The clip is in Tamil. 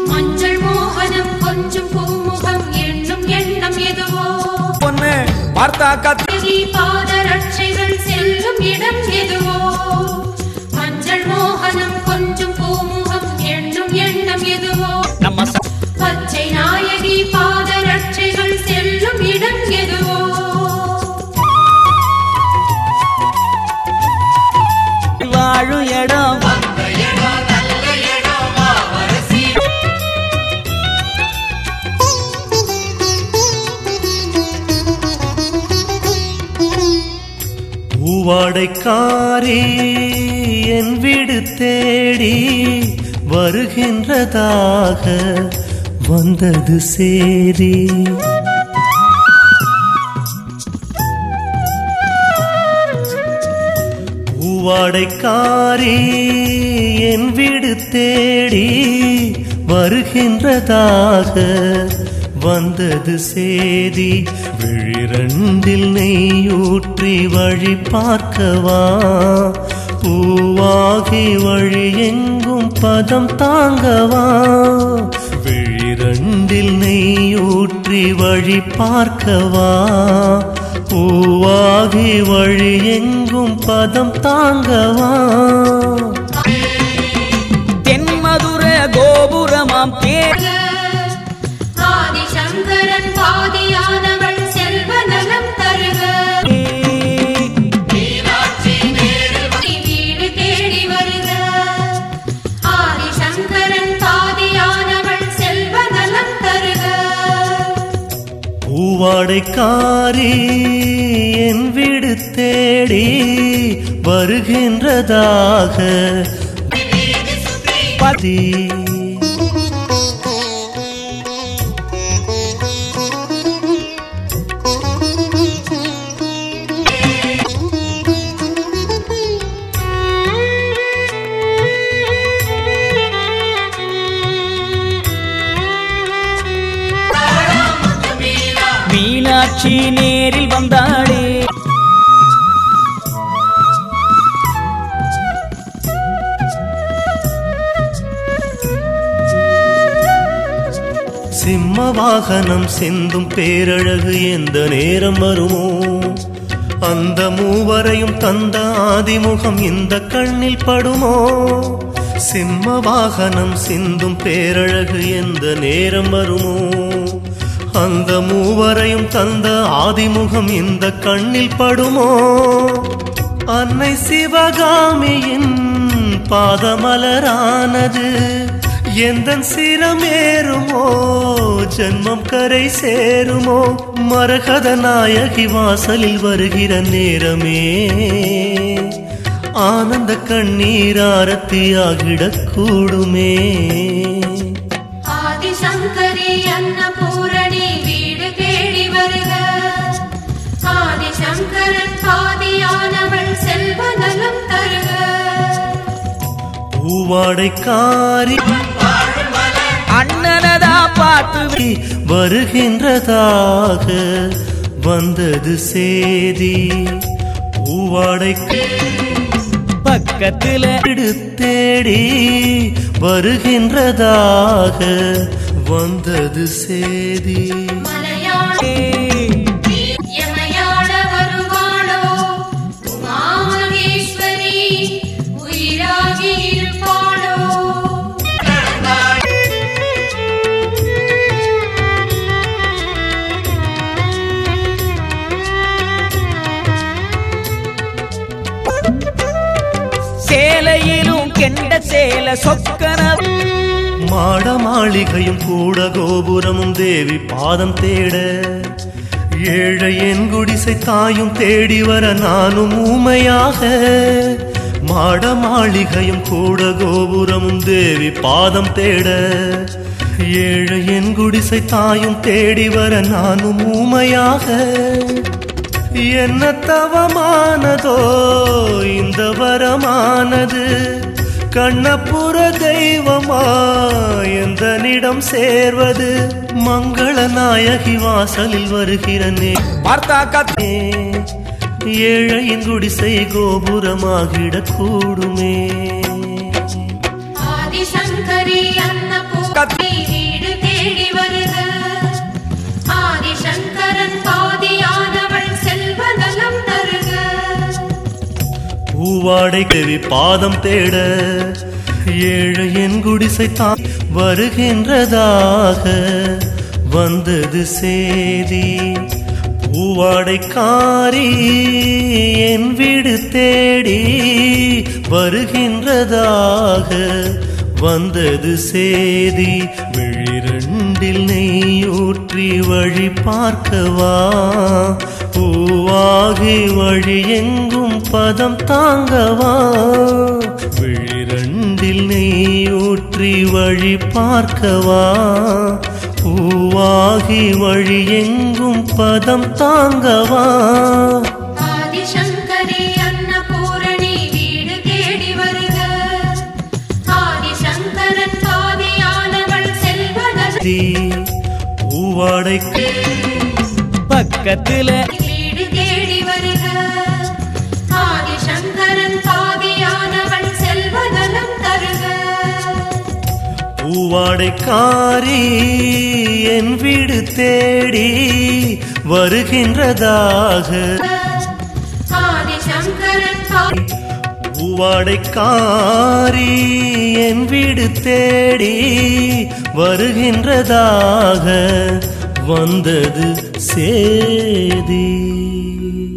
மஞ்சள் மோகனம் கொஞ்சம் பூமுகம் எண்ணும் எண்ணம் எதுவோ பொண்ணு பார்த்தா கத்தி அழகி பாதரட்சைகள் செல்லும் இடம் எதுவோ மஞ்சள் மோகனம் கொஞ்சம் பூமுகம் எண்ணும் எண்ணம் எதுவோ நம்ம ச- பச்சை நாயகி பாதரட்சைகள் செல்லும் இடம் எதுவோ வாழும் இடம் பூவாடைக்காரி என் வீடு தேடி வருகின்றதாக வந்தது சேரி பூவாடைக்காரி என் வீடு தேடி வருகின்றதாக வந்தது சேதி விழிரண்டில் நெய்யூற்றி வழி பார்க்கவா பூவாகி வழி எங்கும் பதம் தாங்கவா விழிரண்டில் நெய்யூற்றி வழி பார்க்கவா பூவாகி வழி எங்கும் பதம் தாங்கவா தென்மதுர கோபுரமாம் தே ஆதிசங்கரன் பாதியானவள் செல்வ நலம் தருக வீடு தேடி வருக ஆதிசங்கரன் பாதியானவள் செல்வ நலம் தருக பூவாடைக்காரி என் வீடு தேடி வருகின்றதாக பதி மீனாட்சி நேரில் வந்தாளே சிம்ம வாகனம் செந்தும் பேரழகு எந்த நேரம் வருமோ அந்த மூவரையும் தந்த ஆதிமுகம் இந்த கண்ணில் படுமோ சிம்ம வாகனம் சிந்தும் பேரழகு எந்த நேரம் வருமோ அந்த மூவரையும் தந்த ஆதிமுகம் இந்த கண்ணில் படுமோ அன்னை சிவகாமியின் பாதமலரானது எந்த சிரமேறுமோ ஜன்மம் கரை சேருமோ மரகத நாயகி வாசலில் வருகிற நேரமே ஆனந்த கண்ணீர் ஆரத்தியாகிடக் கூடுமே ஆதிசங்கரி அன்னபூரணி வீடு தேடி வருக ஆதிசங்கரன் பாதியானவள் செல்வ நலம் தருக பூவாடைக்காரி அண்ணனதா பார்த்து வருகின்றதாக வந்தது சேதி பூவாடைக்கு பக்கத்துல வீடு தேடி வருகின்றதாக வந்தது சேதி மலையாள எமையாள வருவாளோ உமாமகேஸ்வரி உயிராகி இருப்பாளோ சேலையிலும் கெண்ட சேல சொக்கன மாட மாளிகையும் கூட கோபுரமும் தேவி பாதம் தேட ஏழை என் குடிசை தாயும் தேடி வர நானும் ஊமையாக மாட மாளிகையும் கூட கோபுரமும் தேவி பாதம் தேட ஏழை என் குடிசை தாயும் தேடி வர நானும் ஊமையாக என்ன தவமானதோ இந்த வரமானது கண்ணப்புற தெய்வமா எந்தனிடம் சேர்வது மங்கள நாயகி வாசலில் வருகிறனே பார்த்தா கத்தி ஏழையின் குடிசை கோபுரமாகிடக் கூடுமே ஆதிசங்கரி அன்னபூரணி பூவாடை தேவி பாதம் தேட ஏழையின் குடிசை தான் வருகின்றதாக வந்தது சேதி பூவாடைக்காரி என் வீடு தேடி வருகின்றதாக வந்தது சேதி விழிரண்டில் நெய்யூற்றி வழி பார்க்கவா பூவாகி வழி எங்கும் பதம் தாங்கவா விழிரண்டில் நெய்யூற்றி வழி பார்க்கவா பூவாகி வழி எங்கும் பதம் தாங்கவா ஆதிசங்கரே அன்னபூரணி வீடு தேடி வருக ஆதிசங்கரன் பாதியானவள் செல்வதற்கு தீ பூவாடை பக்கத்துல வீடு தேடி வருக ஆதிசங்கரன் பாதியானவள் செல்வதனம் தருக பூவாடைக்காரி என் வீடு தேடி வருகின்றதாக ஆதிசங்கரன் பாதி பூவாடைக்காரி என் வீடு தேடி வருகின்றதாக வந்தது சேதி